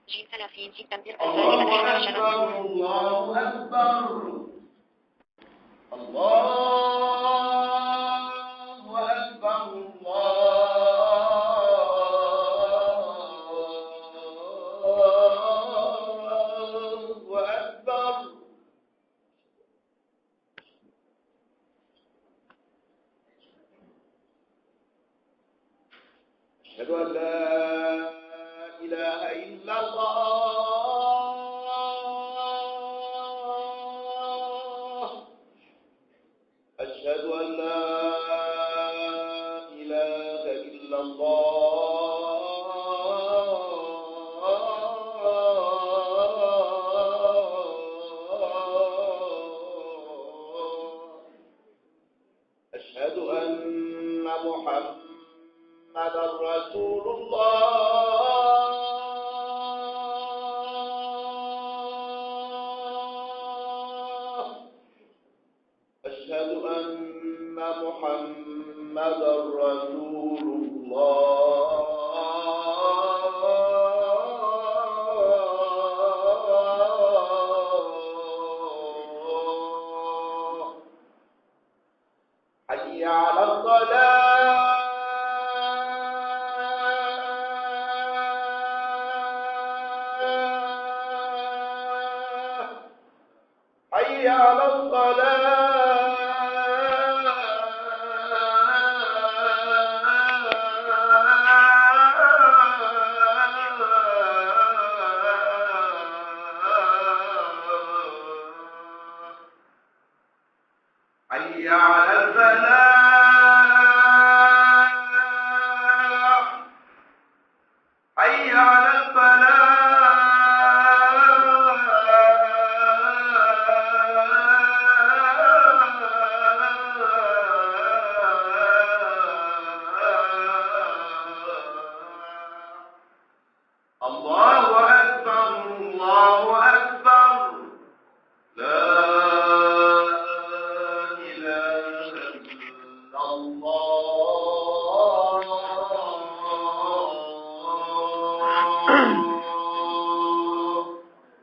جئتنا في جدا تلك الله الفائدة أكبر عشرة الله أكبر الله أكبر الله أكبر أشهد أن لا إله إلا الله أشهد أن لا إله إلا الله أشهد أن محمدا رسول الله أشهد أن محمدا رسول الله حي على الصلاة حي على الصلاة حي على الفلاح حي على الفلاح الله أكبر الله أكبر لا إله إلا الله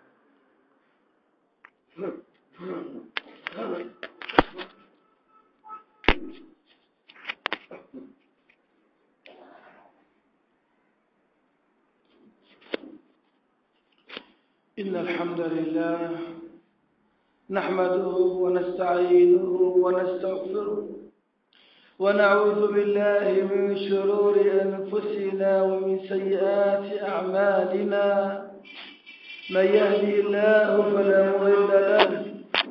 إن الحمد لله نحمده ونستعينه ونستغفره ونعوذ بالله من شرور أنفسنا ومن سيئات أعمالنا من يهدي الله فلا مضل له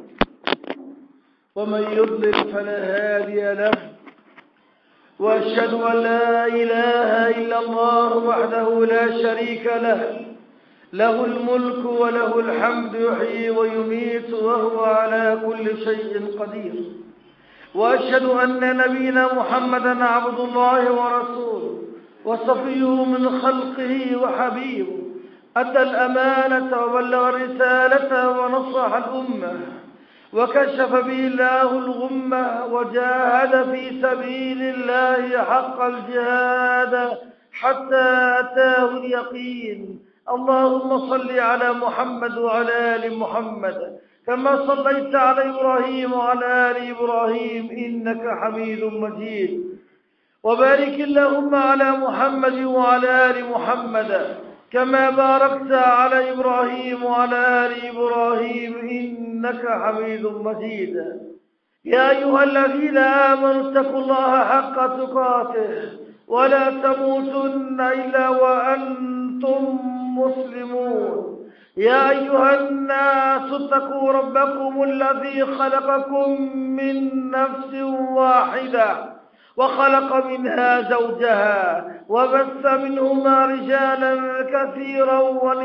ومن يضلل فلا هادي له وأشهد أن لا إله إلا الله وحده لا شريك له له الملك وله الحمد يحيي ويميت وهو على كل شيء قدير وأشهد أن نبينا محمدا عبد الله ورسوله وصفيه من خلقه وحبيبه أدى الأمانة وبلغ الرسالة ونصح الأمة وكشف به الله الغمة وجاهد في سبيل الله حق الجهاد حتى أتاه اليقين اللهم صل على محمد وعلى آل محمد كما صليت على إبراهيم وعلى آل إبراهيم إنك حميد مجيد وبارك اللهم على محمد وعلى آل محمد كما باركت على إبراهيم وعلى آل إبراهيم إنك حميد مجيد يا أيها الذين آمنوا اتقوا الله حق تقاته ولا تموتن إلا وأنتم مسلمون يا أيها الناس اتقوا ربكم الذي خلقكم من نفس واحدة وخلق منها زوجها وبث منهما رجالا كثيرا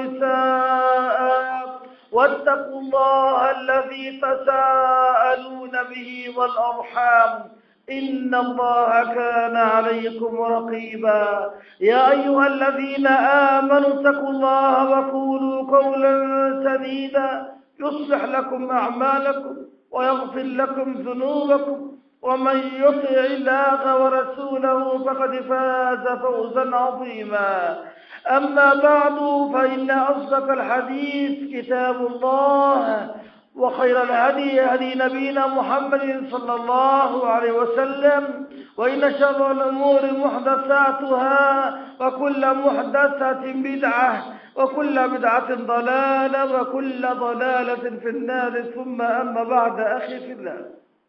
ونساء واتقوا الله الذي تساءلون به والأرحام إن الله كان عليكم رقيبا يا أيها الذين آمنوا اتقوا الله وقولوا قولا سديدا يصلح لكم أعمالكم ويغفر لكم ذنوبكم ومن يطع الله ورسوله فقد فاز فوزا عظيما أما بعد فإن أصدق الحديث كتاب الله وخير الهدي هدي نبينا محمد صلى الله عليه وسلم وإن شر الأمور محدثاتها وكل محدثة بدعة وكل بدعة ضلالة وكل ضلالة في النار ثم أما بعد أخي في الله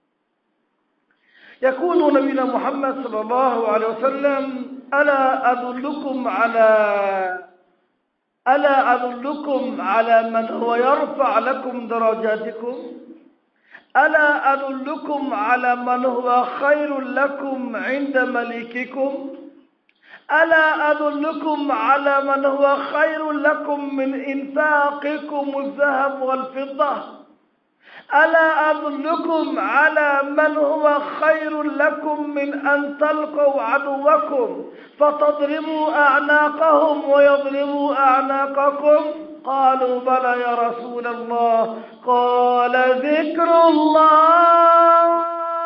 يقول نبينا محمد صلى الله عليه وسلم ألا أدلكم على ألا أدلكم على من هو يرفع لكم درجاتكم ألا أدلكم على من هو خير لكم عند مليككم ألا أدلكم على من هو خير لكم من إنفاقكم الذهب والفضة ألا أدلكم على من هو خير لكم من أن تلقوا عدوكم فتضربوا أعناقهم ويضربوا أعناقكم قالوا بلى يا رسول الله قال ذكر الله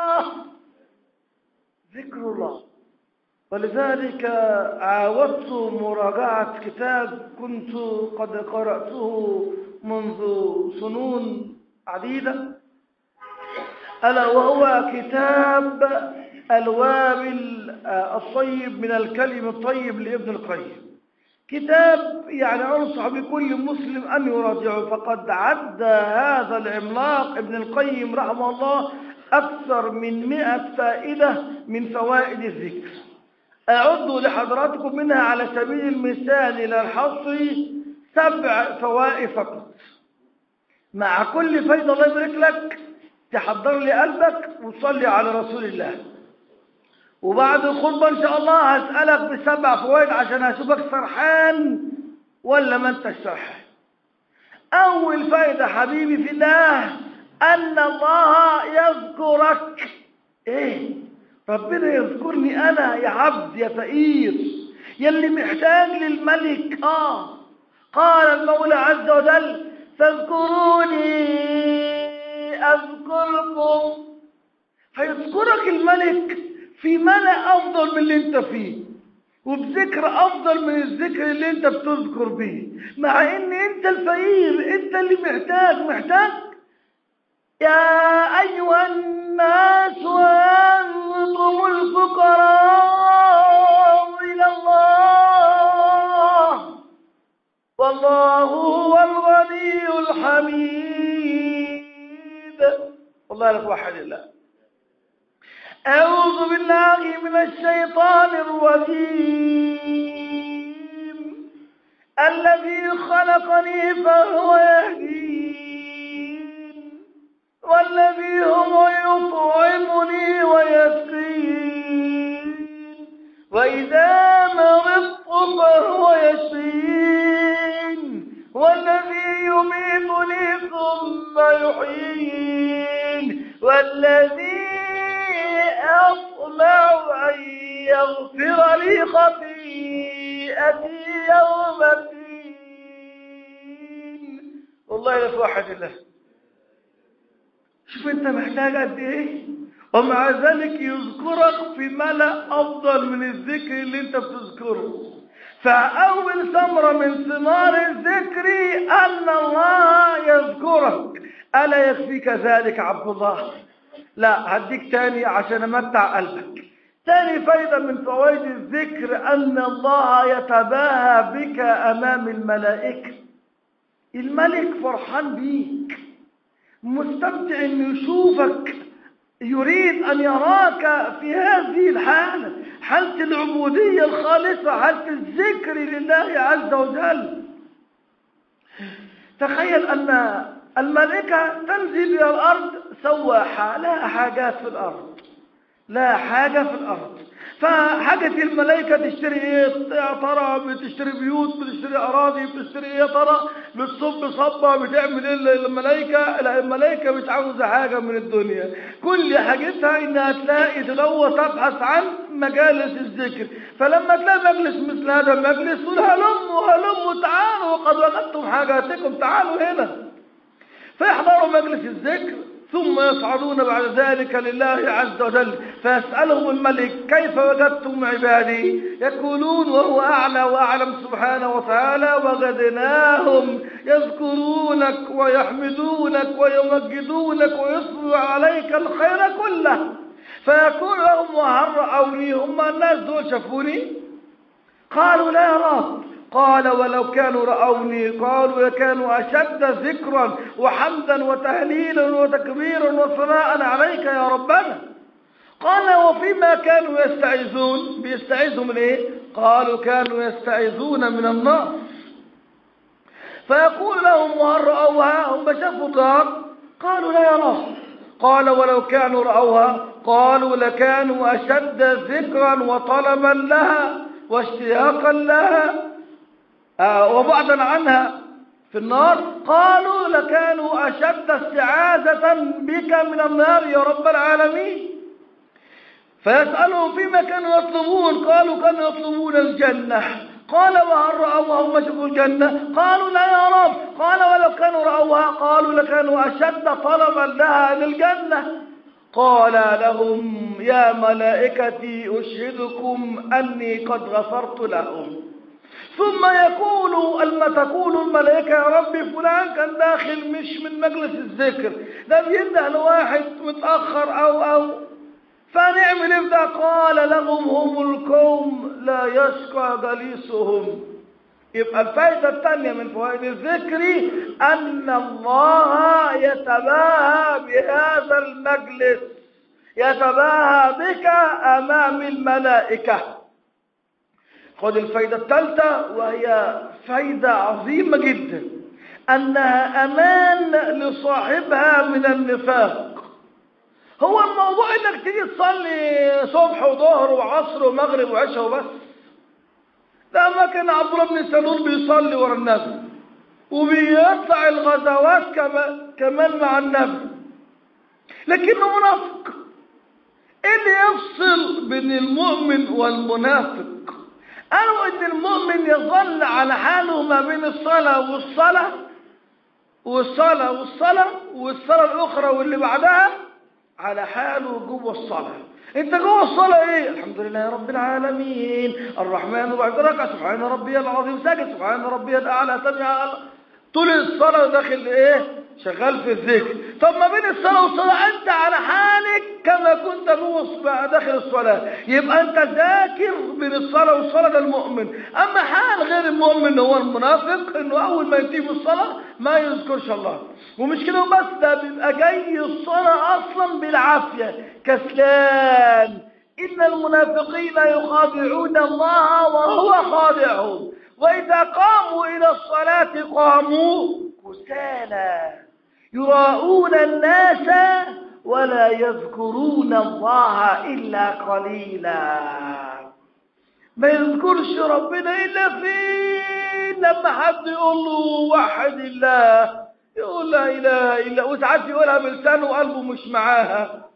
ذكر الله ولذلك عاودت مراجعة كتاب كنت قد قرأته منذ سنون عديدة ألا وهو كتاب الوابل الطيب من الكلم الطيب لابن القيم كتاب يعني أنصح بكل مسلم أن يراجعه فقد عد هذا العملاق ابن القيم رحمه الله أكثر من مئة فائدة من فوائد الذكر أعد لحضراتكم منها على سبيل المثال إلى الحصر سبع فوائد فقط مع كل فايدة الله يبارك لك تحضر لي قلبك وتصلي على رسول الله وبعد الخطبة إن شاء الله هسألك بسبع فوائد عشان أشوفك سرحان ولا ما أنت سرحان أول فايدة حبيبي في الله أن الله يذكرك إيه ربنا يذكرني أنا يا عبد يا فقير يلي محتاج للملك آه قال المولى عز وجل فاذكروني أذكركم هيذكرك الملك في ملأ أفضل من اللي انت فيه وبذكر أفضل من الذكر اللي انت بتذكر به مع ان انت الفقير انت اللي محتاج محتاج يا أيها الناس أنتم الفقراء إلى الله والله هو الغني الحميد والله لك وحد الله أعوذ بالله من الشيطان الرجيم الذي خلقني فهو يهدين والذي هو يطعمني ويسقين وإذا مرضت فهو يشفين والذي يميتني ثم يحيين والذي أطمع أن يغفر لي خطيئتي يوم الدين والله لا واحد الله شوف انت محتاج قد ايه ومع ذلك يذكرك في ملأ أفضل من الذكر اللي انت بتذكره فأول ثمرة من ثمار الذكر أن الله يذكرك ألا يكفيك ذلك عبد الله لا هديك تاني عشان أمتع قلبك تاني فايدة من فوائد الذكر أن الله يتباهى بك أمام الملائكة الملك فرحان بيك مستمتع انه يشوفك يريد أن يراك في هذه الحالة حالة العبودية الخالصة حالة الذكر لله عز وجل تخيل أن الملائكة تنزل إلى الأرض سواحة لا حاجات في الأرض لا حاجة في الأرض فحاجة الملائكة تشتري ايه يا ترى بتشتري بيوت بتشتري أراضي بتشتري ايه يا ترى بتصب صبة بتعمل ايه الملائكة لا الملائكة مش عاوزة حاجة من الدنيا كل حاجتها انها تلاقي تدور تبحث عن مجالس الذكر فلما تلاقي مجلس مثل هذا المجلس تقول هلموا هلموا تعالوا وقد وجدتم حاجاتكم تعالوا هنا فيحضروا مجلس الذكر ثم يصعدون بعد ذلك لله عز وجل فيسألهم الملك كيف وجدتم عبادي يقولون وهو أعلى وأعلم سبحانه وتعالى وجدناهم يذكرونك ويحمدونك ويمجدونك ويصبر عليك الخير كله فيقول لهم وهل رأوني هم الناس دول شافوني قالوا لا يا رب قال ولو كانوا رأوني قالوا لكانوا أشد ذكرا وحمدا وتهليلا وتكبيرا وثناء عليك يا ربنا قال وفيما كانوا يستعيذون بيستعيذوا من ايه قالوا كانوا يستعيذون من النار فيقول لهم وهل رأوها هم شافوا النار قالوا لا يا رب قال ولو كانوا رأوها قالوا لكانوا أشد ذكرا وطلبا لها واشتياقا لها آه وبعدا عنها في النار قالوا لكانوا أشد استعاذة بك من النار يا رب العالمين فيسألهم فيما كانوا يطلبون قالوا كانوا يطلبون الجنة قال وهل رأوها هم شافوا الجنة قالوا لا يا رب قال ولو كانوا رأوها قالوا لكانوا أشد طلبا لها للجنة قال لهم يا ملائكتي أشهدكم أني قد غفرت لهم ثم يقول الم تقول الملائكة يا ربي فلان كان داخل مش من مجلس الذكر ده بينده لواحد متأخر أو أو فنعمل إيه ده قال لهم هم القوم لا يشقى جليسهم يبقى الفائدة الثانية من فوائد الذكر أن الله يتباهى بهذا المجلس يتباهى بك أمام الملائكة خذ الفائدة الثالثة وهي فائدة عظيمة جدا أنها أمان لصاحبها من النفاق هو الموضوع انك تيجي تصلي صبح وظهر وعصر ومغرب وعشاء وبس ده ما كان عبد الله بن سلول بيصلي ورا النبي وبيطلع الغزوات كمان كمان مع النبي لكنه منافق ايه اللي يفصل بين المؤمن والمنافق قالوا ان المؤمن يظل على حاله ما بين الصلاه والصلاه والصلاه والصلاه والصلاه الاخرى واللي بعدها على حاله جوه الصلاة انت جوه الصلاة ايه الحمد لله رب العالمين الرحمن الرحيم ركع سبحان ربي العظيم ساجد سبحان ربي الاعلى سمع طول الصلاة داخل ايه شغال في الذكر طب ما بين الصلاة والصلاة انت على حالك كما كنت جوه داخل الصلاة يبقى انت ذاكر بين الصلاة والصلاة ده المؤمن اما حال غير المؤمن هو المنافق انه اول ما ينتهي في الصلاة ما يذكرش الله ومش كده وبس ده بيبقى جاي الصلاة اصلا بالعافية كسلان ان المنافقين يخادعون الله وهو خادعهم واذا قاموا الى الصلاة قاموا كسالى يراءون الناس ولا يذكرون الله إلا قليلا ما يذكرش ربنا إلا فين لما حد يقول له وحد الله يقول لا إله إلا وساعات يقولها بلسانه وقلبه مش معاها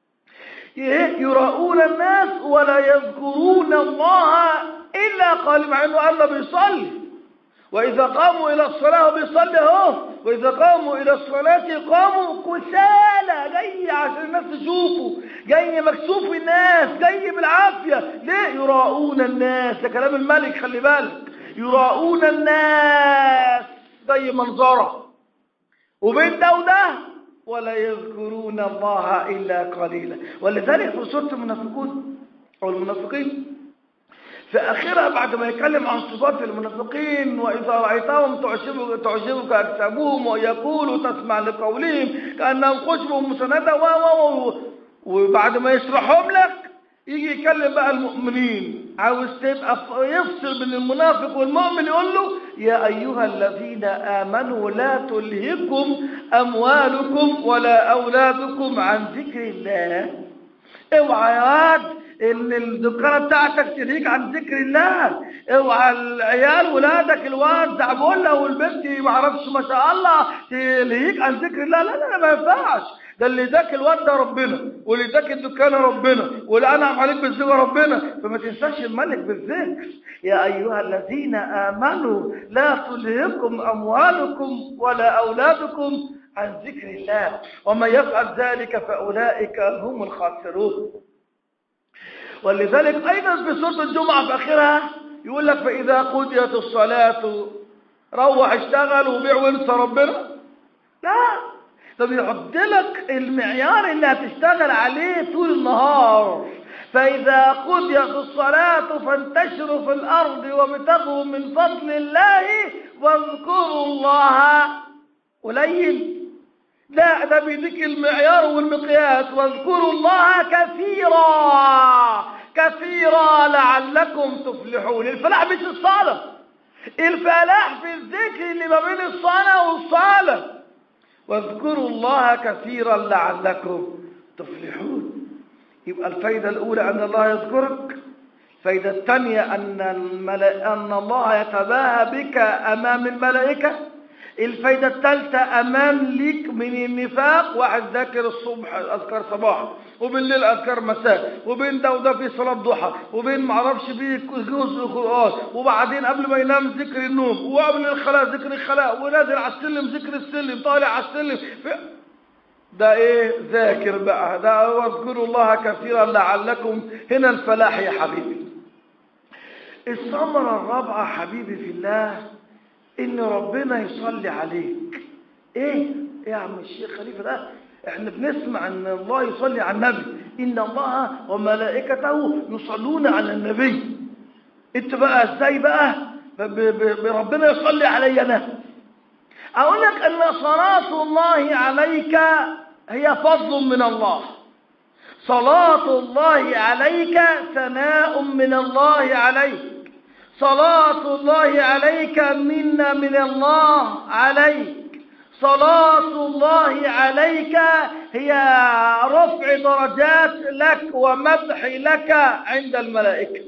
يراؤون الناس ولا يذكرون الله إلا قال مع أنه الله بيصلي وإذا قاموا إلى الصلاة بيصلي اهو وإذا قاموا إلى الصلاة قاموا كسالى جاي عشان الناس تشوفه جاي مكسوف الناس جاي بالعافية ليه يراؤون الناس ده كلام الملك خلي بالك يراؤون الناس زي منظره وبين ده وده ولا يذكرون الله إلا قليلا ولذلك في سورة المنافقون أو المنافقين في آخرها بعد ما يتكلم عن صفات المنافقين وإذا رأيتهم تعجبك, تعجبك أجسامهم ويقولوا تسمع لقولهم كأنهم خشب مسندة و و وبعد ما يشرحهم لك يجي يكلم بقى المؤمنين عاوز تبقى يفصل بين المنافق والمؤمن يقول له يا أيها الذين آمنوا لا تلهكم أموالكم ولا أولادكم عن ذكر الله اوعى يا واد ان الدكانه بتاعتك تلهيك عن ذكر الله اوعى العيال ولادك الواد زعبوله والبنت ما اعرفش ما شاء الله تلهيك عن ذكر الله لا لا لا ما ينفعش ده اللي اداك الواد ده ربنا واللي اداك الدكانه ربنا واللي انعم عليك بالزوجه ربنا فما تنساش الملك بالذكر يا ايها الذين امنوا لا تلهكم اموالكم ولا اولادكم عن ذكر الله ومن يفعل ذلك فأولئك هم الخاسرون ولذلك أيضا في سورة الجمعة في آخرها يقول لك فإذا قضيت الصلاة روح اشتغل وبيع وانسى ربنا لا ده بيحط لك المعيار اللي هتشتغل عليه طول النهار فإذا قضيت الصلاة فانتشروا في الأرض وابتغوا من فضل الله واذكروا الله قليل لا ده بيديك المعيار والمقياس واذكروا الله كثيرا كثيرا لعلكم تفلحون الفلاح مش الصلاة الفلاح في الذكر اللي ما بين الصلاة والصلاة واذكروا الله كثيرا لعلكم تفلحون يبقى الفايدة الأولى أن الله يذكرك الفايدة الثانية أن, الملا... أن الله يتباهى بك أمام الملائكة الفايدة الثالثة أمام ليك من النفاق واحد ذاكر الصبح أذكار صباح وبالليل أذكار مساء وبين ده وده في صلاة ضحى وبين معرفش بيه جزء قرآن وبعدين قبل ما ينام ذكر النوم وقبل الخلاء ذكر الخلاء ونازل على السلم ذكر السلم طالع على السلم في... ده ايه ذاكر بقى ده واذكروا الله كثيرا لعلكم هنا الفلاح يا حبيبي الثمرة الرابعة حبيبي في الله ان ربنا يصلي عليك ايه يا عم الشيخ خليفة ده احنا بنسمع ان الله يصلي على النبي ان الله وملائكته يصلون على النبي انت بقى ازاي بقى بربنا يصلي علي انا اقول لك ان صلاة الله عليك هي فضل من الله صلاة الله عليك ثناء من الله عليك صلاة الله عليك منا من الله عليك صلاة الله عليك هي رفع درجات لك ومدح لك عند الملائكة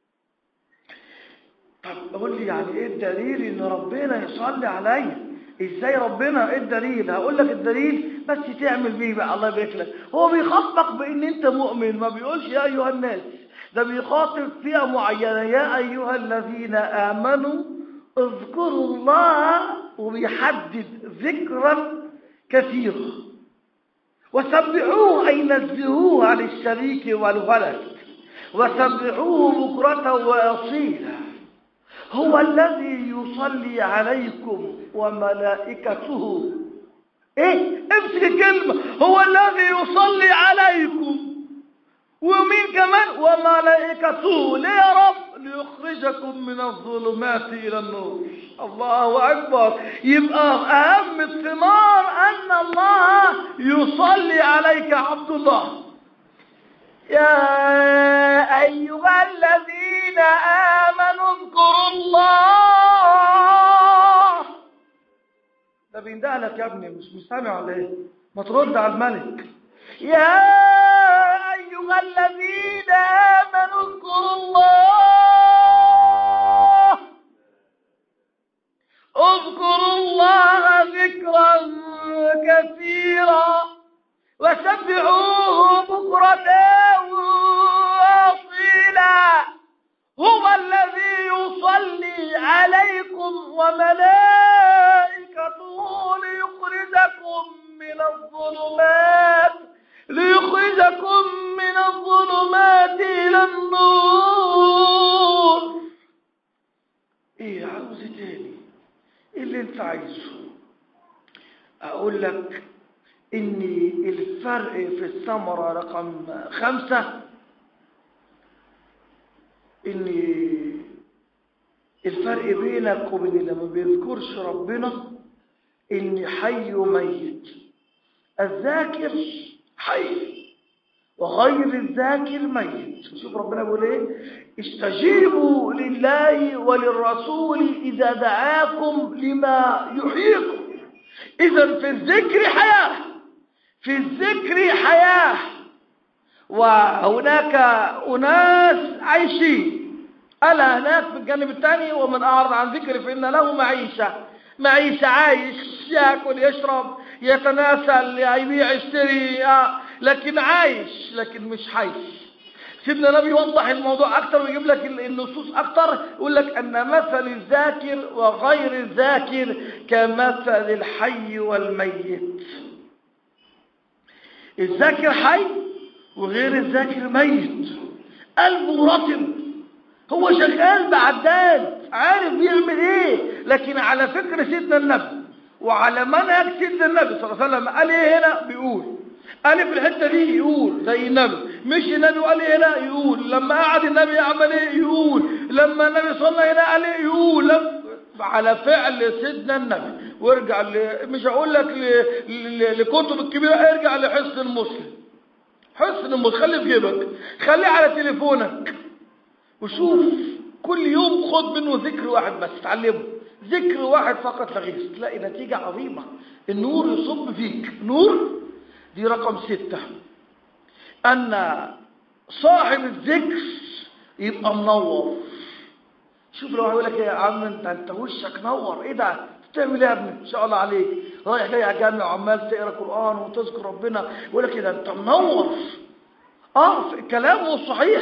طب قول لي يعني ايه الدليل ان ربنا يصلي عليا ازاي ربنا ايه الدليل هقول لك الدليل بس تعمل بيه بقى الله يبارك لك هو بيخاطبك بان انت مؤمن ما بيقولش يا ايها الناس ده بيخاطب فئه معينه يا ايها الذين امنوا اذكروا الله وبيحدد ذكرا كثيرا وسبحوه اي نزهوه عن الشريك والولد وسبحوه بكره واصيلا هو الذي يصلي عليكم وملائكته ايه امسك الكلمة هو الذي يصلي عليكم ومين كمان وملائكته ليه يا رب ليخرجكم من الظلمات الى النور الله اكبر يبقى اهم الثمار ان الله يصلي عليك عبد الله يا ايها الذين امنوا اذكروا الله ده بيندهلك لك يا ابني مش مستمع ولا ايه ما ترد على الملك يا ايها الذين امنوا اذكروا الله اذكروا الله ذكرا كثيرا وسبحوه بكرة واصيلا هو الذي يصلي عليكم وملائكته ليخرجكم من الظلمات ليخرجكم من الظلمات إلى النور ايه عاوز تاني ايه اللي انت عايزه اقول لك ان الفرق في الثمرة رقم خمسة ان الفرق بينك وبين اللي ما بيذكرش ربنا ان حي وميت الذاكر حي وغير الذاكر ميت شوف ربنا بيقول ايه استجيبوا لله وللرسول اذا دعاكم لما يحييكم اذا في الذكر حياه في الذكر حياه وهناك أناس عايشين ألا هناك في الجانب الثاني ومن أعرض عن ذكر فإن له معيشة معيشة عايش يأكل يشرب يتناسل يبيع يشتري لكن عايش لكن مش حي سيدنا النبي يوضح الموضوع أكتر ويجيب لك النصوص أكتر يقول لك أن مثل الذاكر وغير الذاكر كمثل الحي والميت الذاكر حي وغير الذاكر ميت قلبه رطب هو شغال بعداد عارف بيعمل ايه لكن على فكر سيدنا النبي وعلى منهج سيدنا النبي صلى الله عليه وسلم قال ايه هنا بيقول قال في الحته دي يقول زي النبي مش النبي قال ايه هنا يقول لما قعد النبي يعمل ايه يقول لما النبي صلى هنا قال ايه يقول لما على فعل سيدنا النبي وارجع ل... مش هقول لك ل... ل... لكتب الكبيره ارجع لحصن المسلم حصن المسلم خليه في جيبك خليه على تليفونك وشوف كل يوم خد منه ذكر واحد بس تعلمه ذكر واحد فقط لا غير تلاقي نتيجة عظيمة النور يصب فيك نور دي رقم ستة أن صاحب الذكر يبقى منور شوف لو هيقول لك يا عم انت انت وشك نور ايه ده بتعمل ايه يا ابني ان شاء الله عليك رايح جاي على الجامع وعمال تقرا قران وتذكر ربنا يقول لك ايه ده انت منور اه كلامه صحيح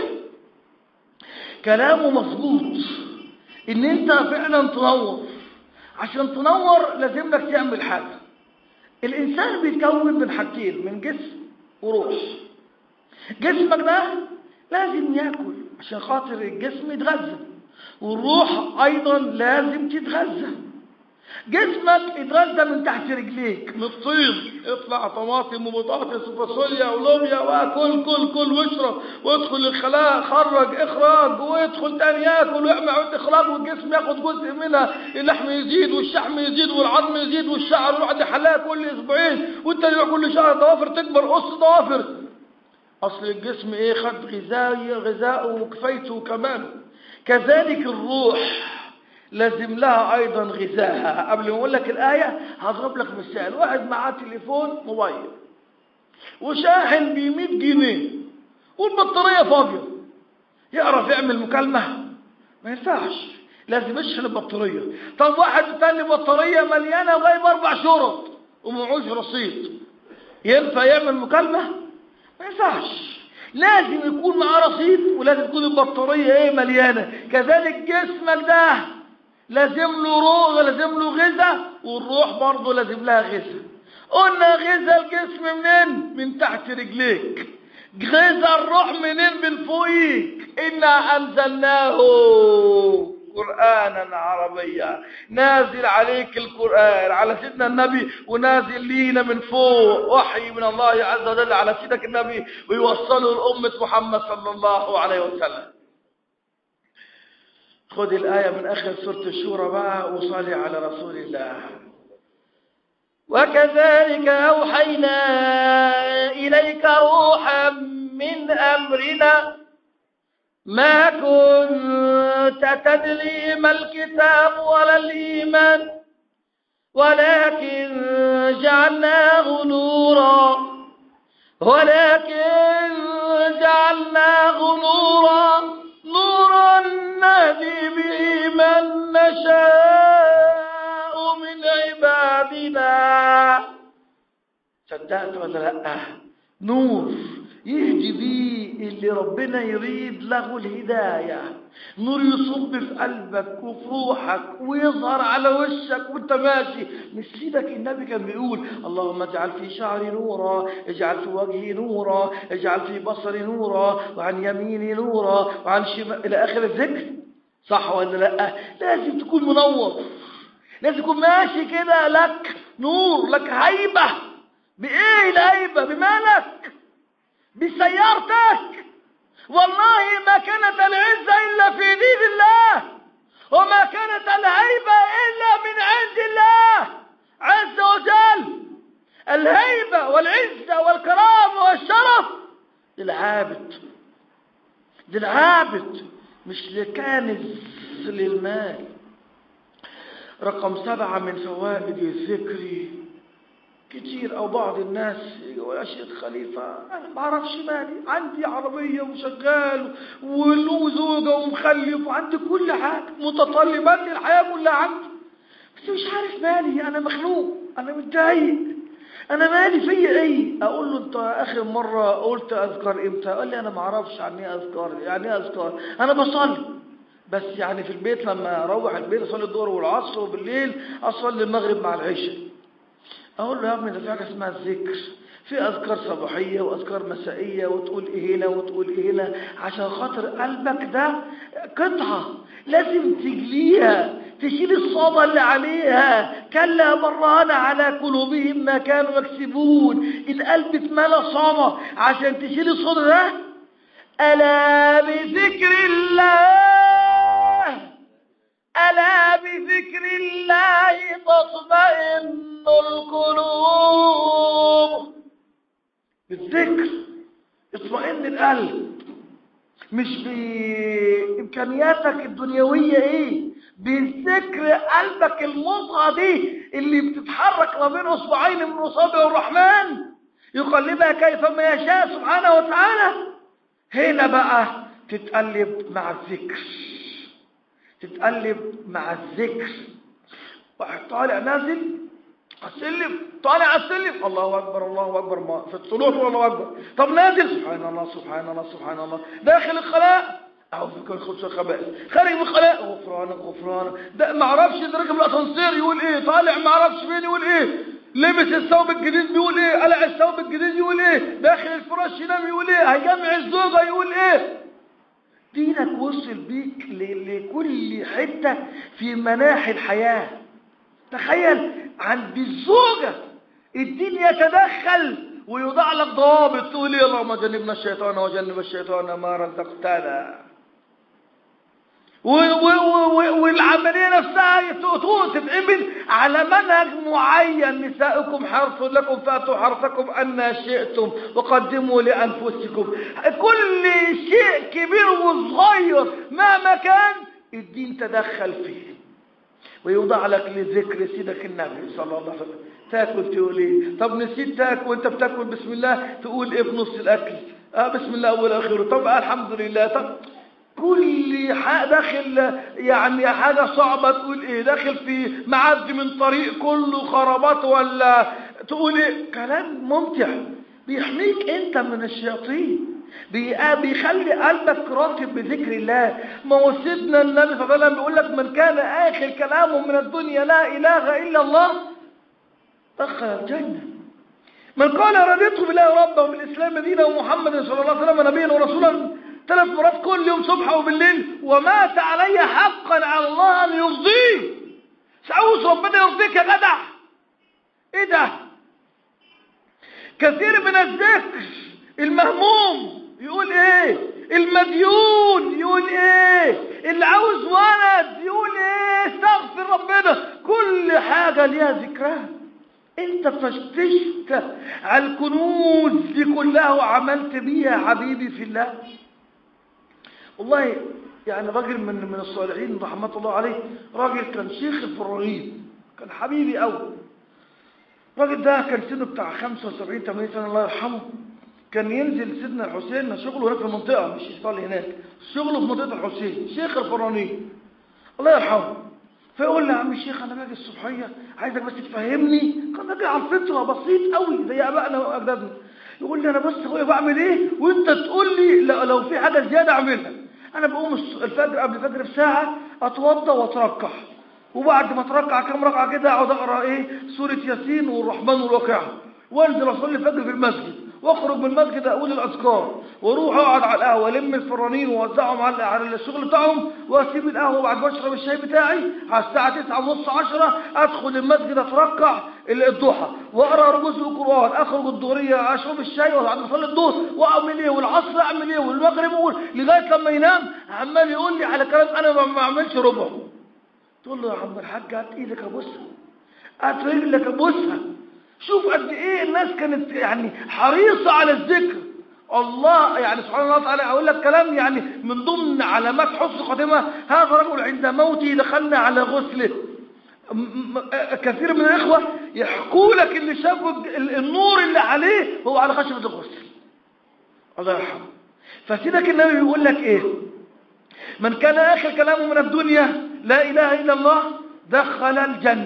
كلامه مظبوط ان انت فعلا تنور عشان تنور لازم لك تعمل حاجه الانسان بيتكون من حاجتين من جسم وروح جسمك ده لازم ياكل عشان خاطر الجسم يتغذى والروح ايضا لازم تتغذى جسمك يتغذى من تحت رجليك من الطين اطلع طماطم وبطاطس وفاصوليا ولوبيا واكل كل كل واشرب وادخل الخلاء خرج اخراج وادخل تاني ياكل واعمل اخراج والجسم ياخد جزء منها اللحم يزيد والشحم يزيد والعظم يزيد والشعر يروح حلاق كل اسبوعين وانت يروح كل شهر ضوافر تكبر قص ضوافر اصل الجسم ايه خد غذائي غذاءه وكفايته وكماله كذلك الروح لازم لها ايضا غذاءها قبل ما اقول لك الايه هضرب لك مثال واحد معاه تليفون موبايل وشاحن ب 100 جنيه والبطاريه فاضيه يعرف يعمل مكالمه ما ينفعش لازم يشحن البطاريه طب واحد تاني بطاريه مليانه وجايب اربع شرط ومعوش رصيد ينفع يعمل مكالمه ما ينفعش لازم يكون معاه رصيد ولازم تكون البطاريه ايه مليانه كذلك جسمك ده لازم له روح لازم له غذاء والروح برضه لازم لها غذاء قلنا غذاء الجسم منين من تحت رجليك غذاء الروح منين من فوقيك انا انزلناه قرانا عربيا نازل عليك القران على سيدنا النبي ونازل لينا من فوق وحي من الله عز وجل على سيدك النبي ويوصله لامه محمد صلى الله عليه وسلم خذ الآية من آخر سورة الشورى بقى وصلي على رسول الله وكذلك أوحينا إليك روحا من أمرنا ما كنت تدري ما الكتاب ولا الإيمان ولكن جعلناه نورا ولكن جعلناه نورا نورا نهدي به من نشاء من عبادنا صدقت ولا لا نور يهدي بيه اللي ربنا يريد له الهداية نور يصب في قلبك وفي روحك ويظهر على وشك وانت ماشي مش سيدك النبي كان بيقول اللهم اجعل في شعري نورا اجعل في وجهي نورا اجعل في بصري نورا وعن يميني نورا وعن شمال الى اخر الذكر صح ولا لا لازم تكون منور لازم تكون ماشي كده لك نور لك هيبة بإيه الهيبة بمالك بسيارتك والله ما كانت العزة إلا في دين الله وما كانت الهيبة إلا من عند الله عز وجل الهيبة والعزة والكرامة والشرف للعابد للعابد مش لكنز للمال رقم سبعة من فوائد الذكر كتير او بعض الناس يقول يا شيخ خليفة انا ما اعرفش مالي عندي عربية وشغال وله زوجة ومخلف وعندي كل حاجة متطلبات الحياة كلها عندي بس مش عارف مالي انا مخلوق انا متضايق انا مالي فيا ايه اقول له انت اخر مره قلت اذكار امتى قال لي انا ما اعرفش يعني ايه اذكار يعني ايه اذكار انا بصلي بس يعني في البيت لما اروح البيت اصلي الظهر والعصر وبالليل اصلي المغرب مع العشاء اقول له يا ابني ده في حاجه اسمها الذكر في اذكار صباحيه واذكار مسائيه وتقول ايه هنا وتقول ايه هنا عشان خاطر قلبك ده قطعه لازم تجليها تشيل الصدى اللي عليها كلا برهان على قلوبهم ما كانوا يكسبون القلب اتملى صدى عشان تشيل الصدى ده ألا بذكر الله ألا بذكر الله تطمئن القلوب بالذكر اطمئن القلب مش بإمكانياتك الدنيوية ايه بالذكر قلبك المضغة دي اللي بتتحرك ما بين اصبعين من اصابع الرحمن يقلبها كيفما يشاء سبحانه وتعالى هنا بقى تتقلب مع الذكر تتقلب مع الذكر واحد طالع نازل السلم طالع على السلم الله اكبر الله اكبر ما في الطلوع الله اكبر طب نازل سبحان الله سبحان الله سبحان الله داخل الخلاء اعوذ بك من خبث الخبائث خارج من الخلاء غفرانك غفرانك ده ما اعرفش ده راكب الاسانسير يقول ايه طالع ما اعرفش فين يقول ايه لبس الثوب الجديد بيقول ايه قلع الثوب الجديد يقول ايه داخل الفراش ينام يقول ايه هيجمع الزوجه يقول ايه دينك وصل بيك لكل حته في مناحي الحياه تخيل عند الزوجة الدين يتدخل ويوضع لك ضوابط تقول يا اللهم جنبنا الشيطان وجنب الشيطان ما رزقتنا والعملية نفسها تتعمل على منهج معين نساؤكم حرث لكم فأتوا حرثكم أن شئتم وقدموا لأنفسكم كل شيء كبير وصغير مهما كان الدين تدخل فيه ويوضع لك لذكر سيدك النبي صلى الله عليه وسلم تاكل تقول ايه طب نسيت تاكل وانت بتاكل بسم الله تقول ايه في نص الاكل اه بسم الله اول اخره طب آه الحمد لله طب كل حاجة داخل يعني حاجة صعبة تقول ايه داخل في معدي من طريق كله خرابات ولا تقول ايه كلام ممتع بيحميك انت من الشياطين بيخلي قلبك راتب بذكر الله ما هو سيدنا النبي صلى الله عليه وسلم بيقول لك من كان آخر كلامه من الدنيا لا إله إلا الله دخل الجنة من قال رضيت بالله ربا وبالإسلام دينا ومحمد صلى الله عليه وسلم نبيا ورسولا ثلاث مرات كل يوم صبح وبالليل ومات علي حقا على الله أن يرضيه سعوز ربنا يرضيك يا جدع ايه ده كثير من الذكر المهموم يقول ايه المديون يقول ايه اللي عاوز ولد يقول ايه استغفر ربنا كل حاجة ليها ذكرها انت فتشت على الكنوز دي كلها وعملت بيها حبيبي في الله والله يعني راجل من من الصالحين رحمة الله عليه راجل كان شيخ الفرارين كان حبيبي قوي الراجل ده كان سنه بتاع 75 80 سنة الله يرحمه كان ينزل سيدنا الحسين شغله هناك في المنطقة مش يصلي هناك شغله في منطقة الحسين شيخ الفرانين الله يرحمه فيقول لي يا عم الشيخ انا باجي الصبحيه عايزك بس تفهمني كان راجل على الفطره بسيط قوي زي ابائنا واجدادنا يقول لي انا بس اخويا بعمل ايه وانت تقول لي لو في حاجه زياده اعملها انا بقوم الفجر قبل الفجر بساعه اتوضى واتركع وبعد ما اتركع كام ركعه كده اقعد اقرا ايه سوره ياسين والرحمن والواقعه وانزل اصلي الفجر في المسجد واخرج من المسجد اقول الاذكار واروح اقعد على القهوه الم الفرانين واوزعهم على على الشغل بتاعهم واسيب القهوه بعد ما اشرب الشاي بتاعي على الساعه 9 ونص 10 ادخل المسجد اتركع الضحى واقرا جزء القران اخرج الظهريه اشرب الشاي وبعد ما اصلي الظهر واعمل ايه والعصر اعمل ايه والمغرب اقول لغايه لما ينام عمال يقول لي على كلام انا ما اعملش ربعه تقول له يا عم الحاج هات ايدك ابوسها هات رجلك ابوسها شوف قد ايه الناس كانت يعني حريصة على الذكر الله يعني سبحان الله تعالى اقول لك كلام يعني من ضمن علامات حسن خاتمه هذا رجل عند موته دخلنا على غسله كثير من الاخوه يحكوا لك اللي شافوا النور اللي عليه هو على خشبه الغسل الله يرحمه فسيدك النبي بيقول لك ايه من كان اخر كلامه من الدنيا لا اله الا الله دخل الجنه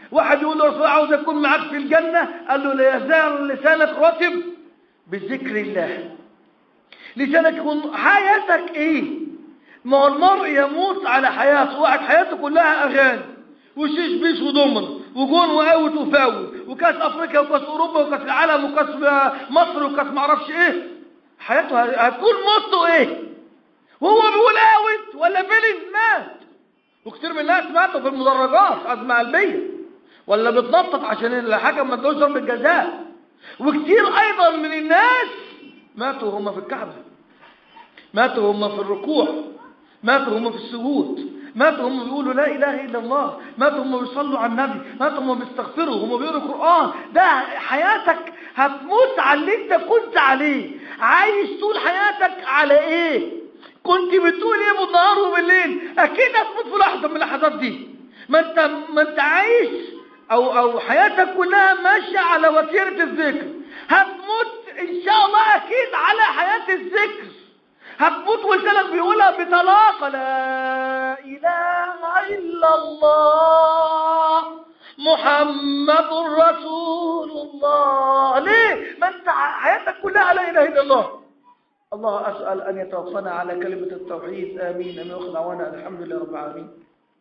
واحد يقول له رسول الله عاوز اكون معاك في الجنه قال له لا يزال لسانك رطب بذكر الله لسانك يكون حياتك ايه ما هو المرء يموت على حياته واحد حياته كلها اغاني وشيش بيش ودمر وجون وقوت وفاوت وكاس افريقيا وكاس اوروبا وكاس العالم وكاس مصر وكاس معرفش ايه حياته هتكون موته ايه وهو بيقول اوت ولا فيلن مات وكتير من الناس ماتوا في المدرجات ازمه قلبيه ولا بتنطط عشان الحكم ما ادوش ضربه جزاء وكتير ايضا من الناس ماتوا هم في الكعبه ماتوا هم في الركوع ماتوا هم في السجود ماتوا هم بيقولوا لا اله الا الله ماتوا هم بيصلوا على النبي ماتوا هم بيستغفروا هم بيقروا القران ده حياتك هتموت على اللي انت كنت عليه عايش طول حياتك على ايه كنت بتقول ايه بالنهار وبالليل اكيد هتموت في لحظه من اللحظات دي ما انت ما انت عايش او او حياتك كلها ماشيه على وتيره الذكر هتموت ان شاء الله اكيد على حياه الذكر هتموت ولسانك بيقولها بطلاقه لا اله الا الله محمد رسول الله ليه ما انت حياتك كلها لا اله الا الله الله اسال ان يتوفنا على كلمه التوحيد امين امين واخذ دعوانا الحمد لله رب العالمين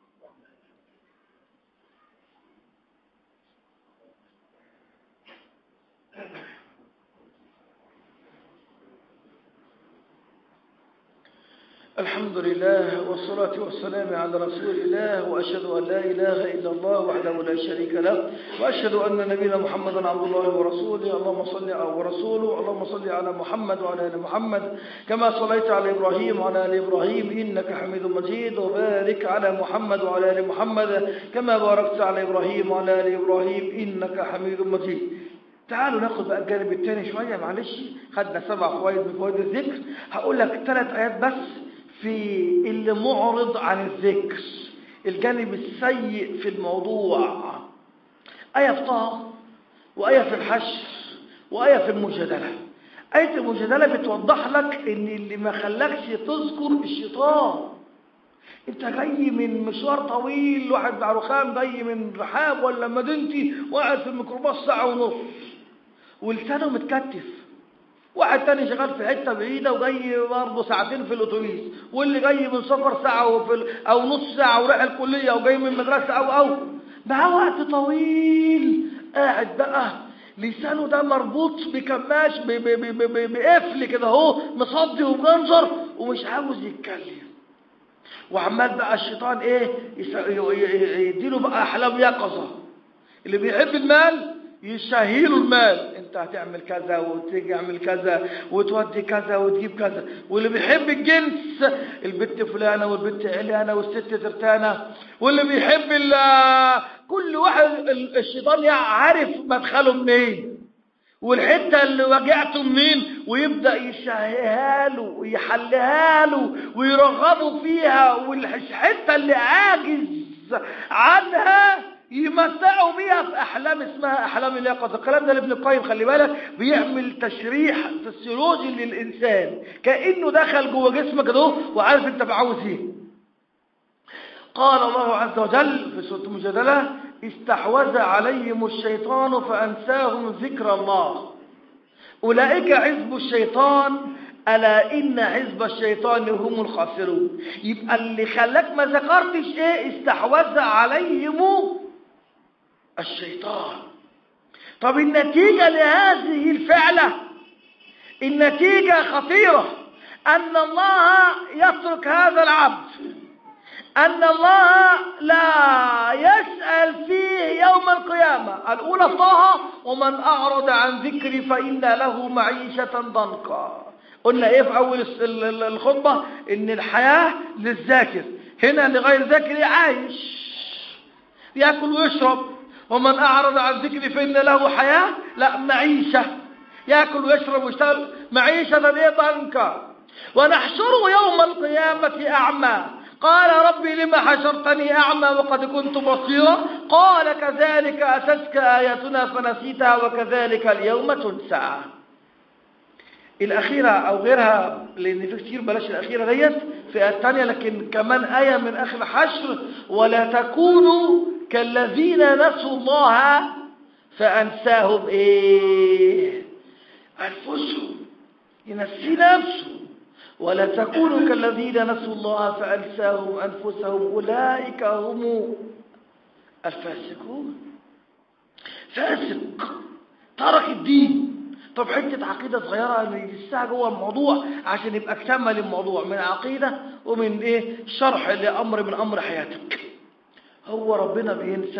الحمد لله والصلاة والسلام على رسول الله وأشهد أن لا إله إلا الله وحده لا شريك له وأشهد أن نبينا محمدا عبد الله ورسوله اللهم صل على ورسوله اللهم صل على محمد وعلى آل محمد كما صليت على إبراهيم وعلى آل إبراهيم إنك حميد مجيد وبارك على محمد وعلى آل محمد كما باركت على إبراهيم وعلى آل إبراهيم إنك حميد مجيد تعالوا ناخد بقى الجانب الثاني شوية معلش خدنا سبع فوائد من فوائد الذكر هقول لك ثلاث آيات بس في اللي معرض عن الذكر الجانب السيء في الموضوع آية في طه وآية في الحشر وآية في المجادلة آية المجادلة بتوضح لك إن اللي ما خلاكش تذكر الشيطان انت جاي من مشوار طويل واحد بتاع رخام جاي من رحاب ولا مدينتي وقاعد في الميكروباص ساعة ونص ولسانه متكتف واحد تاني شغال في حته بعيده وجاي برضه ساعتين في الاتوبيس واللي جاي من سفر ساعه وفي او نص ساعه ورايح الكليه وجاي من مدرسه او او معاه وقت طويل قاعد بقى لسانه ده مربوط بكماش بقفل كده اهو مصدي ومجنزر ومش عاوز يتكلم وعمال بقى الشيطان ايه يديله بقى احلام يقظه اللي بيحب المال يشهيله المال انت هتعمل كذا وتعمل كذا وتودي كذا وتجيب كذا واللي بيحب الجنس البت فلانه والبت علانه والست ترتانه واللي بيحب كل واحد الشيطان عارف مدخله منين والحته اللي وجعته منين ويبدا يشهيها له ويحلها له ويرغبه فيها والحته اللي عاجز عنها يمتعوا بيها في احلام اسمها احلام اليقظه الكلام ده لابن القيم خلي بالك بيعمل تشريح فسيولوجي للانسان كانه دخل جوه جسمك كده وعارف انت بعاوز ايه قال الله عز وجل في سوره المجادله استحوذ عليهم الشيطان فانساهم ذكر الله اولئك حزب الشيطان ألا إن حزب الشيطان هم الخاسرون يبقى اللي خلاك ما ذكرتش إيه استحوذ عليهم الشيطان طب النتيجة لهذه الفعلة النتيجة خطيرة أن الله يترك هذا العبد أن الله لا يسأل فيه يوم القيامة الأولى طه ومن أعرض عن ذكري فإن له معيشة ضنكا قلنا ايه في اول الخطبة ان الحياة للذاكر هنا لغير ذاكر عايش يأكل ويشرب ومن أعرض عن ذكري فإن له حياة لا معيشة يأكل ويشرب ويشتغل معيشة ايه ضنكا ونحشره يوم القيامة أعمى قال ربي لما حشرتني أعمى وقد كنت بصيرا قال كذلك أتتك آياتنا فنسيتها وكذلك اليوم تنسى الأخيرة أو غيرها لأن في كتير بلاش الأخيرة ديت فئة تانية لكن كمان آية من آخر حشر ولا تكونوا كالذين نسوا الله فأنساهم إيه أنفسهم ينسي نفسه ولا تكونوا كالذين نسوا الله فأنساهم أنفسهم أولئك هم الفاسقون فاسق ترك الدين طب حتة عقيدة صغيرة لسه جوه الموضوع عشان يبقى اكتمل الموضوع من عقيدة ومن ايه شرح لأمر من أمر حياتك هو ربنا بينسى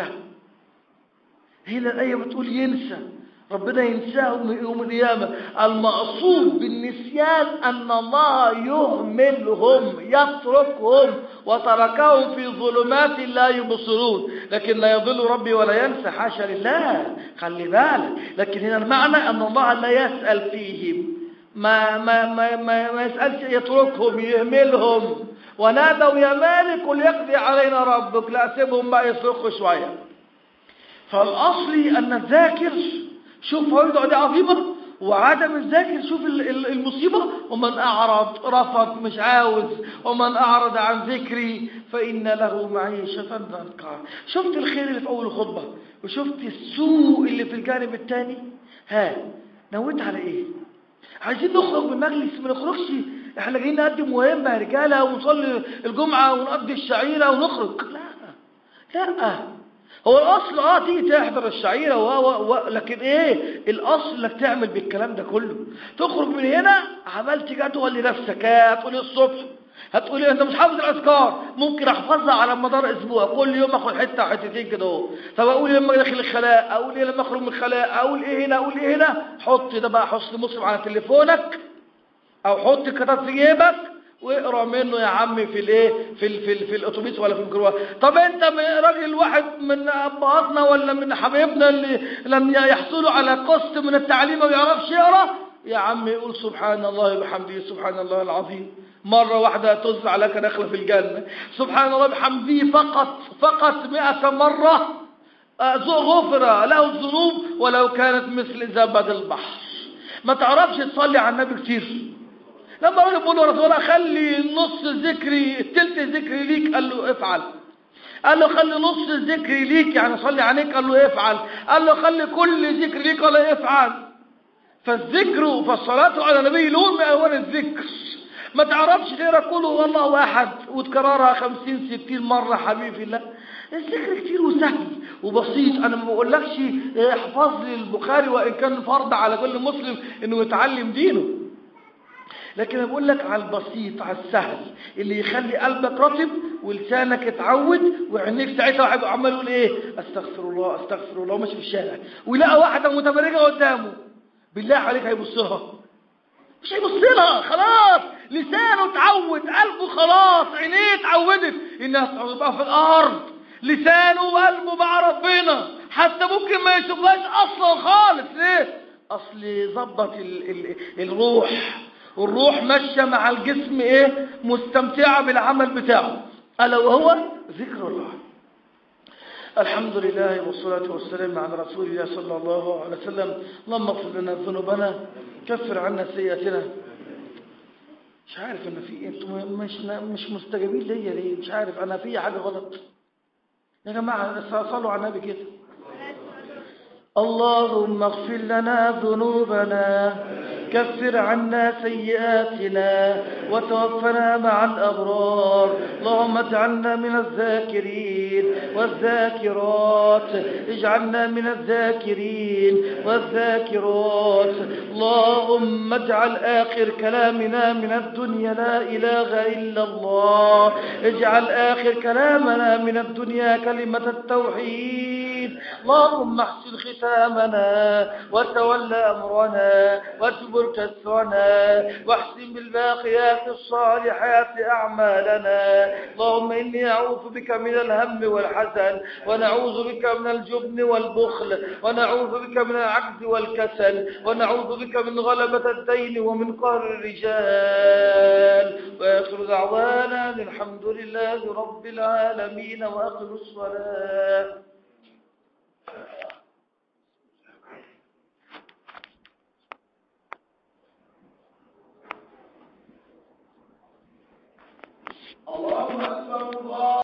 هنا الآية بتقول ينسى ربنا ينساهم يوم القيامة المقصود بالنسيان أن الله يهملهم يتركهم وتركهم في ظلمات لا يبصرون لكن لا يضل ربي ولا ينسى حاشا لله خلي بالك لكن هنا المعنى أن الله لا يسأل فيهم ما ما ما ما, ما يسألش يتركهم يهملهم ونادوا يا مالك ليقضي علينا ربك لا سيبهم بقى يصرخوا شوية فالأصلي أن الذاكر شوف فوائده دي عظيمة وعدم الذاكر شوف المصيبة ومن أعرض رفض مش عاوز ومن أعرض عن ذكري فإن له معيشة ضنكا شفت الخير اللي في أول الخطبة وشفت السوء اللي في الجانب الثاني ها نويت على إيه عايزين نخرج من المجلس ما نخرجش احنا جايين نقدم مهمة يا رجالة ونصلي الجمعة ونقضي الشعيرة ونخرج لا لا هو الاصل اه تيجي تحضر الشعيره و و و لكن ايه الاصل انك تعمل بالكلام ده كله تخرج من هنا عملت جدول لنفسك هتقولي الصبح هتقولي انت مش حافظ الاذكار ممكن احفظها على مدار اسبوع كل يوم اخد حته او حتتين كده اهو طب اقول لما داخل الخلاء اقول ايه لما اخرج من الخلاء اقول ايه هنا اقول ايه هنا حط ده بقى حسن مسلم على تليفونك او حط الكتاب في جيبك واقرا منه يا عمي في الايه في ال في, ال في الاتوبيس ولا في الميكروباص طب انت راجل واحد من ابهاتنا ولا من حبايبنا اللي لم يحصلوا على قسط من التعليم وما يعرفش يقرا يا عم يقول سبحان الله وبحمده سبحان الله العظيم مرة واحدة توزع لك دخل في الجنة سبحان الله بحمده فقط فقط مئة مرة غفر له الذنوب ولو كانت مثل زبد البحر ما تعرفش تصلي على النبي كتير لما راجل بيقول له رسول الله خلي نص ذكري تلت ذكري ليك قال له افعل قال له خلي نص ذكري ليك يعني صلي عليك قال له افعل قال له خلي كل ذكر ليك قال له افعل فالذكر فالصلاة على النبي لون من أول الذكر ما تعرفش غير قل هو الله واحد وتكررها خمسين ستين مرة حبيبي الله الذكر كتير وسهل وبسيط انا ما بقولكش احفظ لي البخاري وان كان فرض على كل مسلم انه يتعلم دينه لكن انا بقول لك على البسيط على السهل اللي يخلي قلبك رطب ولسانك يتعود وعينيك ساعتها واحد عمال يقول ايه استغفر الله استغفر الله وماشي في الشارع ويلاقي واحده متبرجه قدامه بالله عليك هيبص لها مش هيبص لها خلاص لسانه اتعود قلبه خلاص عينيه اتعودت انها تبقى في الارض لسانه وقلبه مع ربنا حتى ممكن ما يشوفهاش اصلا خالص ليه اصل ظبط ال ال الروح والروح ماشيه مع الجسم ايه مستمتعه بالعمل بتاعه الا وهو ذكر الله الحمد لله والصلاة والسلام على رسول الله صلى الله عليه وسلم اللهم اغفر لنا ذنوبنا كفر عنا سيئاتنا مش عارف ان في انتم مش مش مستجابين ليا ليه مش عارف انا في حاجه غلط يا جماعه صلوا على النبي كده اللهم اغفر لنا ذنوبنا كفر عنا سيئاتنا وتوفنا مع الأبرار اللهم اجعلنا من الذاكرين والذاكرات اجعلنا من الذاكرين والذاكرات اللهم اجعل آخر كلامنا من الدنيا لا إله إلا الله اجعل آخر كلامنا من الدنيا كلمة التوحيد اللهم احسن ختامنا وتول أمرنا واجبر كسرنا واحسن بالباقيات الصالحات أعمالنا اللهم إني أعوذ بك من الهم والحزن ونعوذ بك من الجبن والبخل ونعوذ بك من العجز والكسل ونعوذ بك من غلبة الدين ومن قهر الرجال وآخر دعوانا الحمد لله رب العالمين وأقم الصلاة